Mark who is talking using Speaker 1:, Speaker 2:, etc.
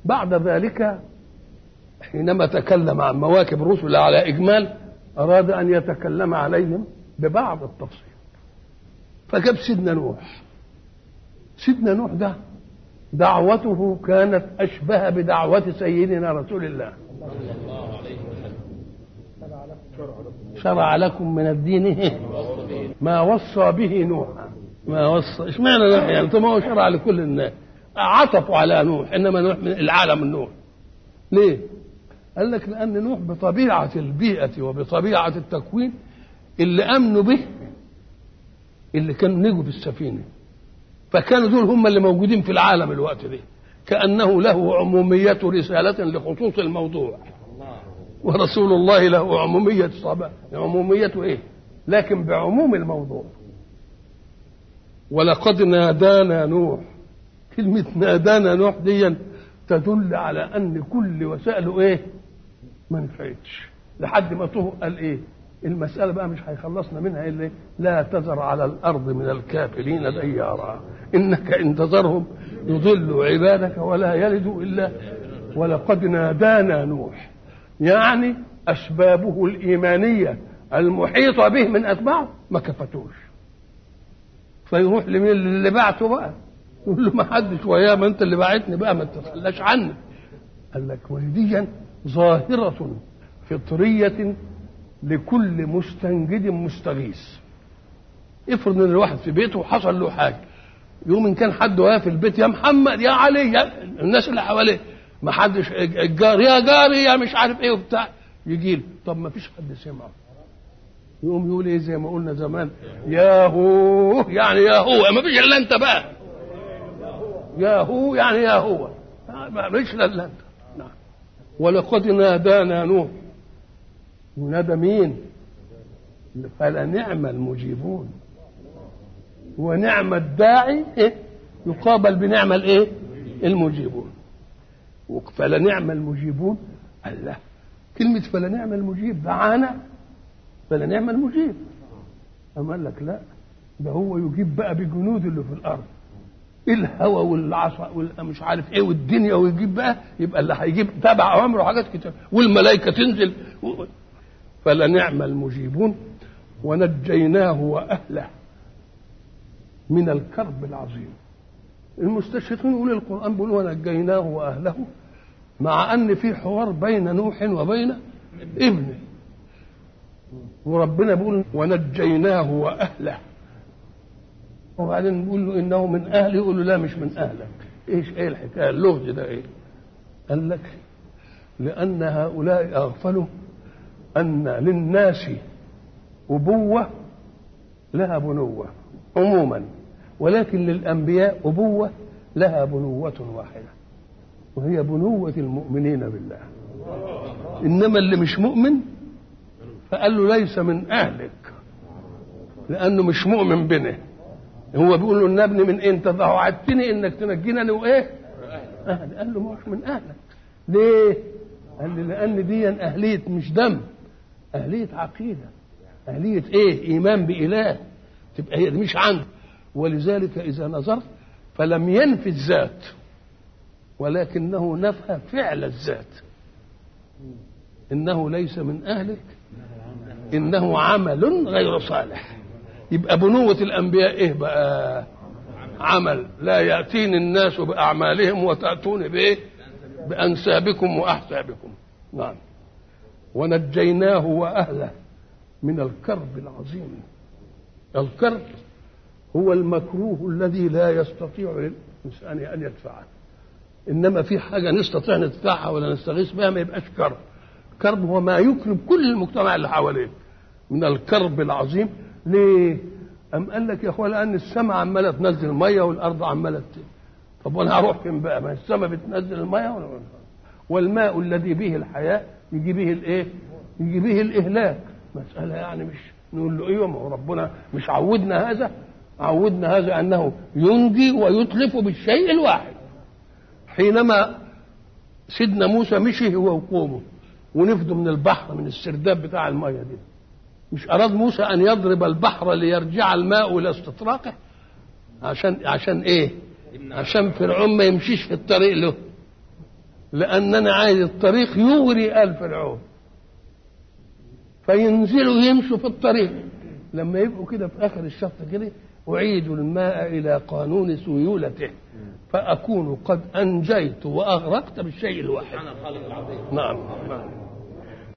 Speaker 1: بعد ذلك حينما تكلم عن مواكب الرسل على إجمال أراد أن يتكلم عليهم ببعض التفصيل فجاب سيدنا نوح سيدنا نوح ده دعوته كانت أشبه بدعوة سيدنا رسول الله شرع لكم من الدين ما وصى به نوح ما وصى اشمعنى نوح يعني طب ما هو شرع لكل الناس عطفوا على نوح انما نوح من العالم النوح ليه؟ قال لك لان نوح بطبيعه البيئه وبطبيعه التكوين اللي امنوا به اللي كانوا نجوا في السفينه فكانوا دول هم اللي موجودين في العالم الوقت ده كانه له عموميه رساله لخصوص الموضوع ورسول الله له عموميه صبا عموميه ايه لكن بعموم الموضوع ولقد نادانا نوح كلمة نادانا نوح دي تدل على أن كل وسائله إيه؟ ما نفعتش لحد ما طه قال إيه؟ المسألة بقى مش هيخلصنا منها إلا إيه؟ لا تذر على الأرض من الكافرين ديارا إنك إن تذرهم يضلوا عبادك ولا يلدوا إلا ولقد نادانا نوح يعني أسبابه الإيمانية المحيطة به من أتباعه ما كفتوش فيروح لمين اللي بعته بقى يقول له ما حدش وياه ما انت اللي بعتني بقى ما تتخلاش عني قال لك ولديا ظاهرة فطرية لكل مستنجد مستغيث افرض ان الواحد في بيته وحصل له حاجه يوم ان كان حد واقف في البيت يا محمد يا علي يا الناس اللي حواليه ما حدش الجار يا جاري يا مش عارف ايه وبتاع يجي له طب ما فيش حد سمعه يقوم يقول ايه زي ما قلنا زمان يا هو يعني يا هو ما فيش الا انت بقى يا هو يعني يا هو ما فيش الا انت نعم ولقد نادانا نوح ونادى مين فلنعم المجيبون ونعم الداعي إيه؟ يقابل بنعم الايه المجيبون فلنعم المجيبون الله كلمة فلنعم المجيب دعانا فلنعم المجيب أما قال لك لا ده هو يجيب بقى بجنود اللي في الأرض الهوى والعصا والمش عارف ايه والدنيا ويجيب بقى يبقى اللي هيجيب تبع اوامره حاجات كتير والملائكه تنزل فلنعم المجيبون ونجيناه واهله من الكرب العظيم المستشرقين يقول القران بيقول ونجيناه واهله مع ان في حوار بين نوح وبين ابنه وربنا بيقول ونجيناه واهله وبعدين نقول له انه من اهلي يقول له لا مش من اهلك ايش ايه الحكايه اللغز ده ايه قال لك لان هؤلاء اغفلوا ان للناس ابوه لها بنوه عموما ولكن للانبياء ابوه لها بنوه واحده وهي بنوه المؤمنين بالله انما اللي مش مؤمن فقال له ليس من اهلك لانه مش مؤمن بنا هو بيقول له ان ابني من انت وعدتني انك تنجيني انا وايه أهل. قال له مش من اهلك ليه قال لي لان دي اهليه مش دم اهليه عقيده اهليه ايه ايمان باله تبقى هي مش عنده ولذلك اذا نظرت فلم ينفي الذات ولكنه نفى فعل الذات انه ليس من اهلك انه عمل غير صالح يبقى بنوة الأنبياء إيه بقى عمل لا يأتيني الناس بأعمالهم وتأتوني بإيه بأنسابكم وأحسابكم نعم ونجيناه وأهله من الكرب العظيم الكرب هو المكروه الذي لا يستطيع الإنسان أن يدفعه إنما في حاجة نستطيع ندفعها ولا نستغيث بها ما يبقاش كرب كرب هو ما يكرب كل المجتمع اللي حواليه من الكرب العظيم ليه؟ أم قال لك يا اخوان لأن السماء عمالة تنزل مية والأرض عمالة طب وأنا هروح فين بقى؟ ما السماء بتنزل المية ولا والماء الذي به الحياة يجي به الإيه؟ يجي به الإهلاك مسألة يعني مش نقول له أيوه ما هو ربنا مش عودنا هذا عودنا هذا أنه ينجي ويتلف بالشيء الواحد حينما سيدنا موسى مشي هو وقومه ونفدوا من البحر من السرداب بتاع المية دي مش أراد موسى أن يضرب البحر ليرجع الماء إلى استطراقه عشان عشان إيه؟ عشان فرعون ما يمشيش في الطريق له لان انا عايز الطريق يغري ال فرعون فينزلوا يمشوا في الطريق لما يبقوا كده في اخر الشط كده اعيد الماء الى قانون سيولته فاكون قد انجيت واغرقت بالشيء الواحد
Speaker 2: سبحان الخالق العظيم
Speaker 1: نعم نعم